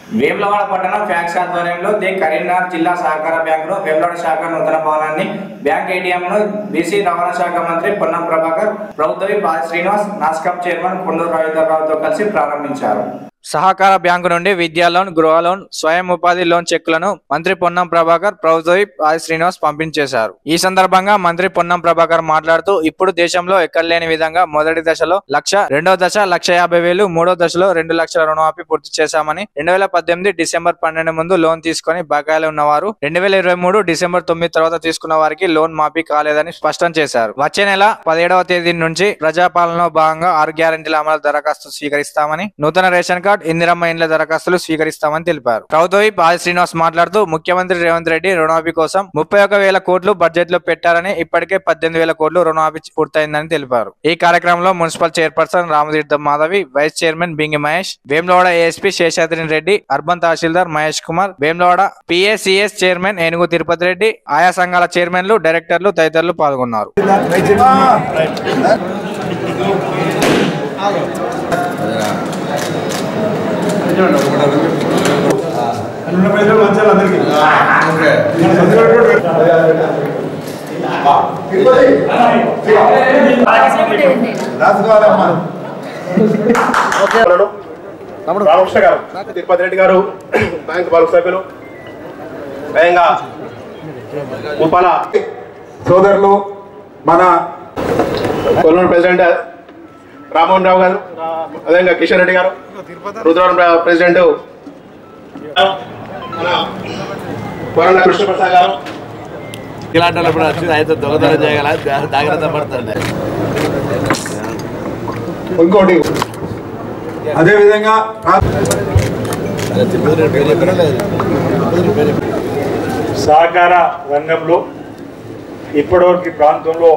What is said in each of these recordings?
వేములవాడ పట్టణం ఫ్యాక్స్ ఆధ్వర్యంలో ది కరీంనగర్ జిల్లా సహకార బ్యాంకును వేములవాడ శాఖ నూతన భవనాన్ని బ్యాంక్ ఏటీఎంను బీసీ రవాణా శాఖ మంత్రి పొన్నం ప్రభాకర్ ప్రభుత్వ బాల శ్రీనివాస్ నాస్కాప్ చైర్మన్ కొండూరు రవీంద్రరావుతో కలిసి ప్రారంభించారు సహకార బ్యాంకు నుండి విద్యా లోన్ గృహ లోన్ స్వయం ఉపాధి లోన్ చెక్కులను మంత్రి పొన్నం ప్రభాకర్ ప్రభుత్వ ఆది శ్రీనివాస్ పంపించేశారు ఈ సందర్భంగా మంత్రి పొన్నం ప్రభాకర్ మాట్లాడుతూ ఇప్పుడు దేశంలో ఎక్కడ లేని విధంగా మొదటి దశలో లక్ష రెండో దశ లక్ష యాభై వేలు మూడో దశలో రెండు లక్షల రుణమాఫీ పూర్తి చేశామని రెండు వేల పద్దెనిమిది డిసెంబర్ పన్నెండు ముందు లోన్ తీసుకొని బకాయిలు ఉన్నవారు రెండు వేల ఇరవై మూడు డిసెంబర్ తొమ్మిది తర్వాత తీసుకున్న వారికి లోన్ మాఫీ కాలేదని స్పష్టం చేశారు వచ్చే నెల పదిహేడవ తేదీ నుంచి ప్రజాపాలనలో భాగంగా ఆరు గ్యారెంటీల అమలు దరఖాస్తు స్వీకరిస్తామని నూతన రేషన్ కార్డు ఇందిరమ్మ ఇండ్ల దరఖాస్తులు స్వీకరిస్తామని తెలిపారు ప్రభుత్వ ఆది శ్రీనివాస్ మాట్లాడుతూ ముఖ్యమంత్రి రేవంత్ రెడ్డి రుణమాఫీ కోసం ముప్పై ఒక వేల కోట్లు బడ్జెట్ లో పెట్టారని ఇప్పటికే పద్దెనిమిది వేల కోట్లు రుణమాఫీ పూర్తయిందని తెలిపారు ఈ కార్యక్రమంలో municipal chairperson Ramatheertham Madhavi vice chairman Bingi Mahesh Vemulawada ASP Seshadri Reddy urban తహసీల్దార్ మహేష్ కుమార్ వేములవాడ పిఏసిఎస్ చైర్మన్ ఏనుగు తిరుపతి రెడ్డి ఆయా సంఘాల చైర్మన్లు డైరెక్టర్లు తదితరులు పాల్గొన్నారు ఉన్న పైసలు మంచాలి అందరికి రాసుకోవాలమ్మా రామకృష్ణ గారు తిరుపతి రెడ్డి గారు బ్యాంక్ బాలక సభ్యులు స్వయంగా ఉపాల సోదరులు మన కొల్లూరు ప్రెసిడెంట్ రామ్మోహన్ రావు గారు అదేవిధంగా కిషన్ రెడ్డి గారు రుద్రవరం ప్ర- ప్రెసిడెంట్ మన కొరణ కృష్ణప్రసాద్ గారు ఇలాంటప్పుడు వచ్చి అయితే దొంగతనం చేయగల జాగ్రత్త పడుతుంది ఇంకోటి అదేవిధంగా సహకార రంగంలో ఇప్పటివరకు ఈ ప్రాంతంలో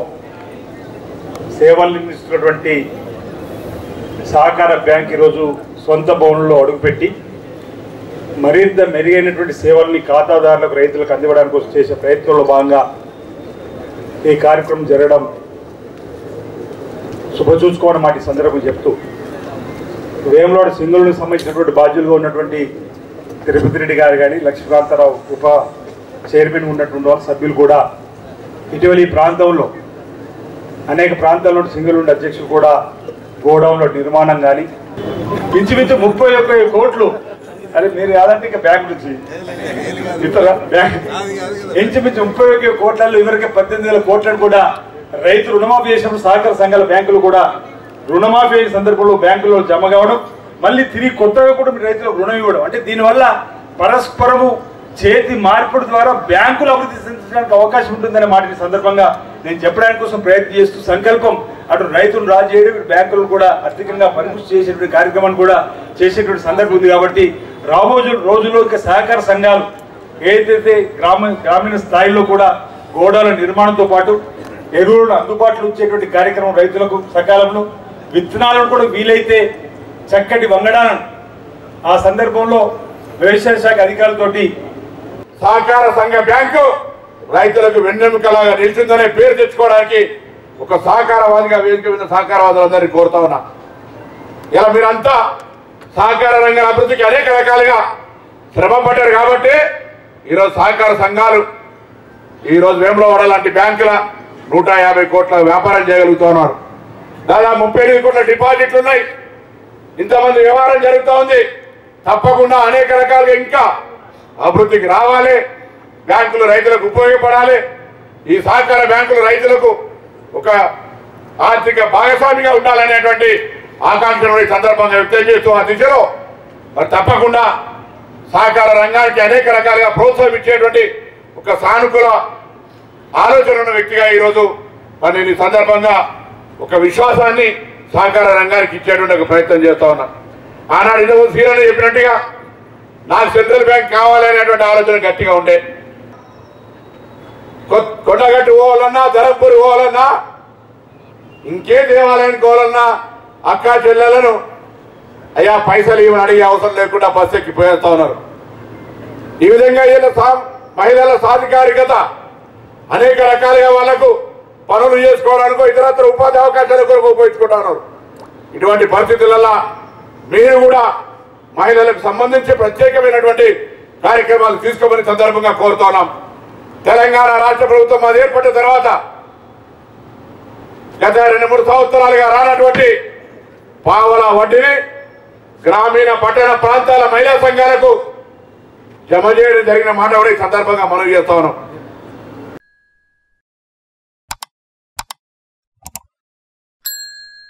సేవలు అందిస్తున్నటువంటి సహకార బ్యాంక్ ఈరోజు సొంత భవనంలో అడుగుపెట్టి మరింత మెరుగైనటువంటి సేవల్ని ఖాతాదారులకు రైతులకు అందివ్వడానికి కోసం చేసే ప్రయత్నంలో భాగంగా ఈ కార్యక్రమం జరగడం శుభసూచుకోవడం మాట ఈ సందర్భం చెప్తూ వేములవాడ సింగులకు సంబంధించినటువంటి బాధ్యులుగా ఉన్నటువంటి తిరుపతి రెడ్డి గారు కానీ లక్ష్మీకాంతారావు ఉప చైర్మన్ ఉన్నటువంటి వాళ్ళ సభ్యులు కూడా ఇటీవల ఈ ప్రాంతంలో అనేక ప్రాంతాల్లో సింగిల్ ఉండే అధ్యక్షులు కూడా గోడౌన్ల నిర్మాణం కానీ ఇంచుమించు ముప్పై ఒక్క కోట్లు అరే మీరు కాదంటే ఇంకా బ్యాంక్ నుంచి ఇతర బ్యాంక్ ఇంచుమించు ముప్పై ఒక్క కోట్లలో ఇవరికి పద్దెనిమిది వేల కోట్లను కూడా రైతు రుణమాఫీ చేసినప్పుడు సహకార సంఘాల బ్యాంకులు కూడా రుణమాఫీ అయిన సందర్భంలో బ్యాంకులో జమ కావడం మళ్ళీ తిరిగి కొత్తగా కూడా మీ రైతులకు రుణం ఇవ్వడం అంటే దీనివల్ల పరస్పరము చేతి మార్పిడి ద్వారా బ్యాంకులు అభివృద్ధి చెందడానికి అవకాశం ఉంటుందనే మాట ఈ సందర్భంగా నేను చెప్పడానికి కోసం ప్రయత్నం చేస్తూ సంకల్పం అటు రైతులు రాజు చేయడం ఇటు బ్యాంకులు కూడా ఆర్థికంగా పనిపుష్టి చేసేటువంటి కార్యక్రమాన్ని కూడా చేసేటువంటి సందర్భం ఉంది కాబట్టి రాబోయే రోజుల్లో ఇక సహకార సంఘాలు ఏదైతే గ్రామ గ్రామీణ స్థాయిలో కూడా గోడాల నిర్మాణంతో పాటు ఎరువులను అందుబాటులో ఉంచేటువంటి కార్యక్రమం రైతులకు సకాలంలో విత్తనాలను కూడా వీలైతే చక్కటి వంగడాలను ఆ సందర్భంలో వ్యవసాయ శాఖ అధికారులతోటి సహకార సంఘ బ్యాంకు రైతులకు వెన్నెముకలాగా నిలిచిందనే పేరు తెచ్చుకోవడానికి ఒక సహకారవాదిగా వేదిక మీద సహకారవాదులందరినీ కోరుతా ఉన్నా ఇలా మీరంతా సహకార రంగ అభివృద్ధికి అనేక రకాలుగా శ్రమ పడ్డారు కాబట్టి ఈరోజు సహకార సంఘాలు ఈరోజు వేములవాడ లాంటి బ్యాంకుల నూట యాభై కోట్ల వ్యాపారం చేయగలుగుతా ఉన్నారు దాదాపు ముప్పై ఎనిమిది కోట్ల డిపాజిట్లు ఉన్నాయి ఇంతమంది వ్యవహారం జరుగుతూ ఉంది తప్పకుండా అనేక రకాలుగా ఇంకా అభివృద్ధికి రావాలి బ్యాంకులు రైతులకు ఉపయోగపడాలి ఈ సహకార బ్యాంకులు రైతులకు ఒక ఆర్థిక భాగస్వామిగా ఉండాలనేటువంటి ఆకాంక్షను ఈ సందర్భంగా వ్యక్తం చేస్తూ ఆ దిశలో మరి తప్పకుండా సహకార రంగానికి అనేక రకాలుగా ప్రోత్సాహం ఇచ్చేటువంటి ఒక సానుకూల ఆలోచన ఉన్న వ్యక్తిగా ఈరోజు మరి నేను ఈ సందర్భంగా ఒక విశ్వాసాన్ని సహకార రంగానికి ఇచ్చేటువంటి ఒక ప్రయత్నం చేస్తా ఉన్నా ఆనాడు ఇంతకు సీరని చెప్పినట్టుగా నాకు సెంట్రల్ బ్యాంక్ కావాలి అనేటువంటి ఆలోచన గట్టిగా ఉండే కొ- కొండగట్టు పోవాలన్నా ధరంపూరి పోవాలన్నా ఇంకే దేవాలయానికి పోవాలన్నా అక్క చెల్లెలను అయ్యా పైసలు ఇవ్వని అడిగే అవసరం లేకుండా బస్సు ఎక్కి పోయేస్తా ఉన్నారు ఈ విధంగా వీళ్ళ సా- మహిళల సాధికారికత అనేక రకాలుగా వాళ్ళకు పనులు చేసుకోవడానికో ఇతరత్ర ఉపాధి అవకాశాల కొరకు ఉపయోగించుకుంటా ఉన్నారు ఇటువంటి పరిస్థితులలో మీరు కూడా మహిళలకు సంబంధించి ప్రత్యేకమైనటువంటి కార్యక్రమాలు తీసుకోమని సందర్భంగా కోరుతున్నాం తెలంగాణ రాష్ట్ర ప్రభుత్వం అది ఏర్పడిన తర్వాత గత రెండు మూడు సంవత్సరాలుగా రానటువంటి పావల వడ్డీని గ్రామీణ పట్టణ ప్రాంతాల మహిళా సంఘాలకు జమ చేయడం జరిగిన మాట కూడా ఈ సందర్భంగా మనవి చేస్తా ఉన్నాం